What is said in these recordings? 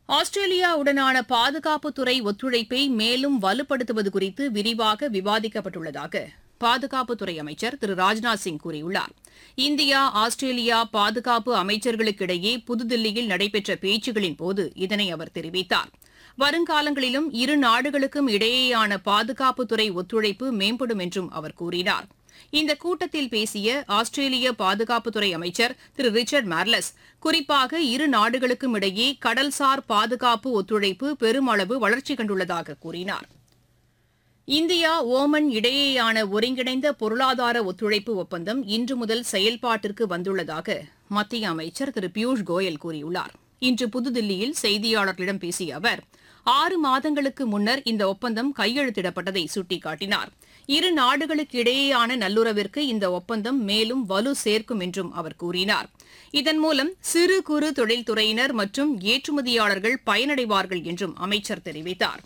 ஆஸ்திரேலியாவுடனான பாதுகாப்புத்துறை ஒத்துழைப்பை மேலும் வலுப்படுத்துவது குறித்து விரிவாக விவாதிக்கப்பட்டுள்ளதாக பாதுகாப்புத்துறை அமைச்சர் திரு ராஜ்நாத் சிங் கூறியுள்ளார் இந்தியா ஆஸ்திரேலியா பாதுகாப்பு அமைச்சர்களுக்கிடையே புதுதில்லியில் நடைபெற்ற பேச்சுகளின் போது இதனை அவர் தெரிவித்தார் வருங்காலங்களிலும் இரு நாடுகளுக்கும் இடையேயான பாதுகாப்புத்துறை ஒத்துழைப்பு மேம்படும் என்றும் அவர் கூறினார் இந்த கூட்டத்தில் பேசிய ஆஸ்திரேலிய பாதுகாப்புத்துறை அமைச்சர் திரு ரிச்சர்ட் மார்லஸ் குறிப்பாக இரு நாடுகளுக்கும் இடையே கடல்சார் பாதுகாப்பு ஒத்துழைப்பு பெருமளவு வளர்ச்சி கண்டுள்ளதாக கூறினார் இந்தியா ஓமன் இடையேயான ஒருங்கிணைந்த பொருளாதார ஒத்துழைப்பு ஒப்பந்தம் இன்று முதல் செயல்பாட்டிற்கு வந்துள்ளதாக மத்திய அமைச்சர் திரு பியூஷ் கோயல் கூறியுள்ளார் இன்று புதுதில்லியில் செய்தியாளர்களிடம் பேசிய அவர் ஆறு மாதங்களுக்கு முன்னர் இந்த ஒப்பந்தம் கையெழுத்திடப்பட்டதை சுட்டிக்காட்டினார் இரு நாடுகளுக்கு இடையேயான நல்லுறவிற்கு இந்த ஒப்பந்தம் மேலும் வலு சேர்க்கும் என்றும் அவர் கூறினார் இதன் மூலம் சிறு குறு தொழில்துறையினர் மற்றும் ஏற்றுமதியாளர்கள் பயனடைவார்கள் என்றும் அமைச்சர் தெரிவித்தார்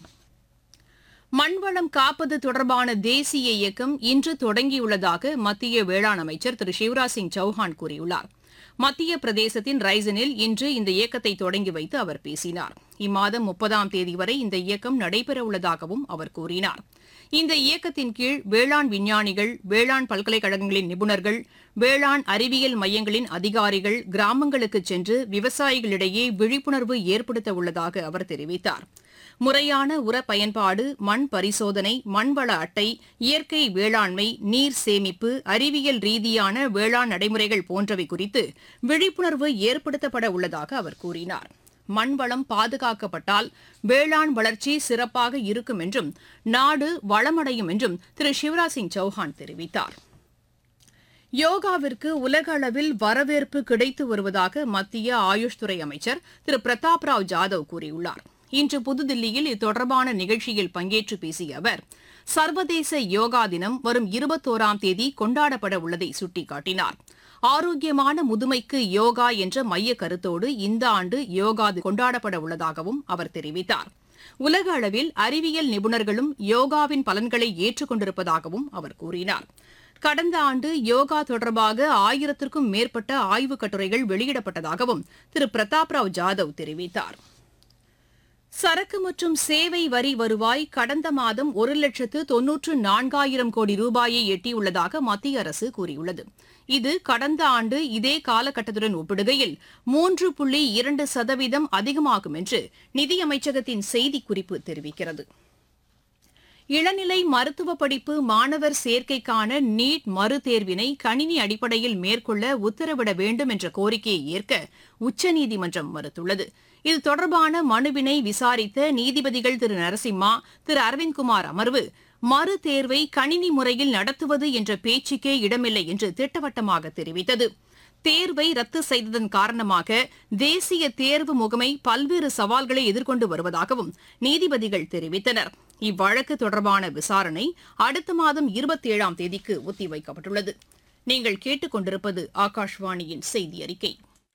மண்வளம் காப்பது தொடர்பான தேசிய இயக்கம் இன்று தொடங்கியுள்ளதாக மத்திய வேளாண் அமைச்சர் திரு சிவராஜ் சிங் சௌஹான் கூறியுள்ளார் மத்திய பிரதேசத்தின் ரைசனில் இன்று இந்த இயக்கத்தை தொடங்கி வைத்து அவர் பேசினார் இம்மாதம் முப்பதாம் தேதி வரை இந்த இயக்கம் நடைபெறவுள்ளதாகவும் அவர் கூறினார் இந்த இயக்கத்தின் கீழ் வேளாண் விஞ்ஞானிகள் வேளாண் பல்கலைக்கழகங்களின் நிபுணர்கள் வேளாண் அறிவியல் மையங்களின் அதிகாரிகள் கிராமங்களுக்கு சென்று விவசாயிகளிடையே விழிப்புணர்வு ஏற்படுத்த உள்ளதாக அவர் தெரிவித்தார் முறையான உர பயன்பாடு மண் பரிசோதனை மண்வள அட்டை இயற்கை வேளாண்மை நீர் சேமிப்பு அறிவியல் ரீதியான வேளாண் நடைமுறைகள் போன்றவை குறித்து விழிப்புணர்வு ஏற்படுத்தப்பட உள்ளதாக அவர் கூறினார் மண்வளம் பாதுகாக்கப்பட்டால் வேளாண் வளர்ச்சி சிறப்பாக இருக்கும் என்றும் நாடு வளமடையும் என்றும் திரு சிவராஜ் சிங் சௌஹான் தெரிவித்தார் யோகாவிற்கு உலக அளவில் வரவேற்பு கிடைத்து வருவதாக மத்திய ஆயுஷ் துறை அமைச்சர் திரு பிரதாப் ராவ் ஜாதவ் கூறியுள்ளார் இன்று புதுதில்லியில் இத்தொடர்பான நிகழ்ச்சியில் பங்கேற்று பேசிய அவர் சர்வதேச யோகா தினம் வரும் இருபத்தோராம் தேதி கொண்டாடப்பட உள்ளதை சுட்டிக்காட்டினார் ஆரோக்கியமான முதுமைக்கு யோகா என்ற மைய கருத்தோடு இந்த ஆண்டு யோகா கொண்டாடப்பட உள்ளதாகவும் அவர் தெரிவித்தார் உலக அளவில் அறிவியல் நிபுணர்களும் யோகாவின் பலன்களை ஏற்றுக்கொண்டிருப்பதாகவும் அவர் கூறினார் கடந்த ஆண்டு யோகா தொடர்பாக ஆயிரத்திற்கும் மேற்பட்ட ஆய்வுக் கட்டுரைகள் வெளியிடப்பட்டதாகவும் திரு பிரதாப் ராவ் ஜாதவ் தெரிவித்தார் சரக்கு மற்றும் சேவை வரி வருவாய் கடந்த மாதம் ஒரு லட்சத்து தொன்னூற்று நான்காயிரம் கோடி ரூபாயை எட்டியுள்ளதாக மத்திய அரசு கூறியுள்ளது இது கடந்த ஆண்டு இதே காலகட்டத்துடன் ஒப்பிடுகையில் மூன்று புள்ளி இரண்டு சதவீதம் அதிகமாகும் என்று நிதியமைச்சகத்தின் செய்திக்குறிப்பு தெரிவிக்கிறது இளநிலை மருத்துவ படிப்பு மாணவர் சேர்க்கைக்கான நீட் மறுதேர்வினை கணினி அடிப்படையில் மேற்கொள்ள உத்தரவிட வேண்டும் என்ற கோரிக்கையை ஏற்க உச்சநீதிமன்றம் மறுத்துள்ளது இது தொடர்பான மனுவினை விசாரித்த நீதிபதிகள் திரு நரசிம்மா திரு அரவிந்த்குமார் அமர்வு மறு தேர்வை கணினி முறையில் நடத்துவது என்ற பேச்சுக்கே இடமில்லை என்று திட்டவட்டமாக தெரிவித்தது தேர்வை ரத்து செய்ததன் காரணமாக தேசிய தேர்வு முகமை பல்வேறு சவால்களை எதிர்கொண்டு வருவதாகவும் நீதிபதிகள் தெரிவித்தனர் இவ்வழக்கு தொடர்பான விசாரணை அடுத்த மாதம் இருபத்தி ஏழாம் தேதிக்கு ஒத்திவைக்கப்பட்டுள்ளது நீங்கள் கேட்டுக்கொண்டிருப்பது ஆகாஷ்வாணியின் செய்தி அறிக்கை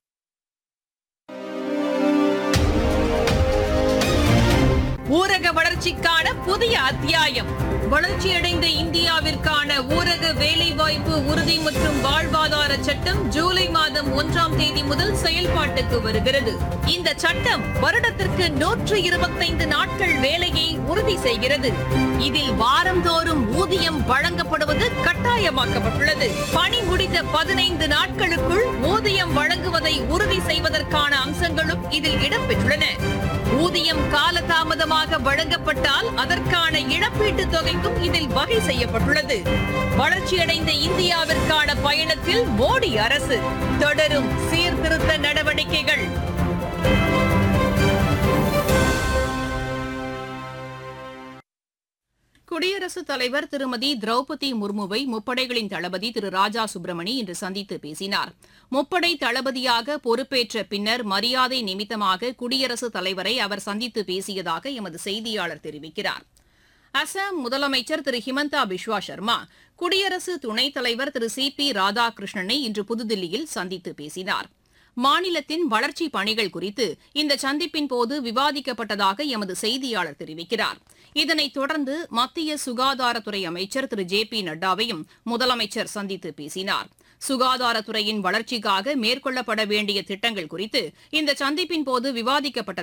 ஊரக வளர்ச்சிக்கான புதிய அத்தியாயம் வளர்ச்சியடைந்த இந்தியாவிற்கான ஊரக வேலைவாய்ப்பு உறுதி மற்றும் வாழ்வாதார சட்டம் ஜூலை மாதம் ஒன்றாம் தேதி முதல் செயல்பாட்டுக்கு வருகிறது இந்த சட்டம் வருடத்திற்கு நூற்று இருபத்தைந்து நாட்கள் வேலையை உறுதி செய்கிறது இதில் வாரந்தோறும் ஊதியம் வழங்கப்படுவது கட்டாயமாக்கப்பட்டுள்ளது பணி முடிந்த பதினைந்து நாட்களுக்குள் ஊதியம் வழங்குவதை உறுதி செய்வதற்கான அம்சங்களும் இதில் இடம்பெற்றுள்ளன ஊதியம் காலதாமதமாக வழங்கப்பட்டால் அதற்கான இழப்பீட்டுத் தொகைக்கும் இதில் வகை செய்யப்பட்டுள்ளது வளர்ச்சியடைந்த இந்தியாவிற்கான பயணத்தில் மோடி அரசு தொடரும் சீர்திருத்த நடவடிக்கைகள் குடியரசுத் தலைவர் திருமதி திரௌபதி முர்முவை முப்படைகளின் தளபதி திரு ராஜா சுப்பிரமணி இன்று சந்தித்து பேசினார் முப்படை தளபதியாக பொறுப்பேற்ற பின்னர் மரியாதை நிமித்தமாக குடியரசுத் தலைவரை அவர் சந்தித்து பேசியதாக எமது செய்தியாளர் தெரிவிக்கிறார் அசாம் முதலமைச்சர் திரு ஹிமந்தா பிஸ்வா சர்மா குடியரசு துணைத் தலைவர் திரு சி பி ராதாகிருஷ்ணனை இன்று புதுதில்லியில் சந்தித்து பேசினார் மாநிலத்தின் வளர்ச்சிப் பணிகள் குறித்து இந்த சந்திப்பின் போது விவாதிக்கப்பட்டதாக எமது செய்தியாளர் தெரிவிக்கிறார் இதனைத் தொடர்ந்து மத்திய சுகாதாரத்துறை அமைச்சர் திரு ஜே பி நட்டாவையும் முதலமைச்சர் சந்தித்து பேசினார் சுகாதாரத்துறையின் வளர்ச்சிக்காக மேற்கொள்ளப்பட வேண்டிய திட்டங்கள் குறித்து இந்த சந்திப்பின் போது விவாதிக்கப்பட்டதாக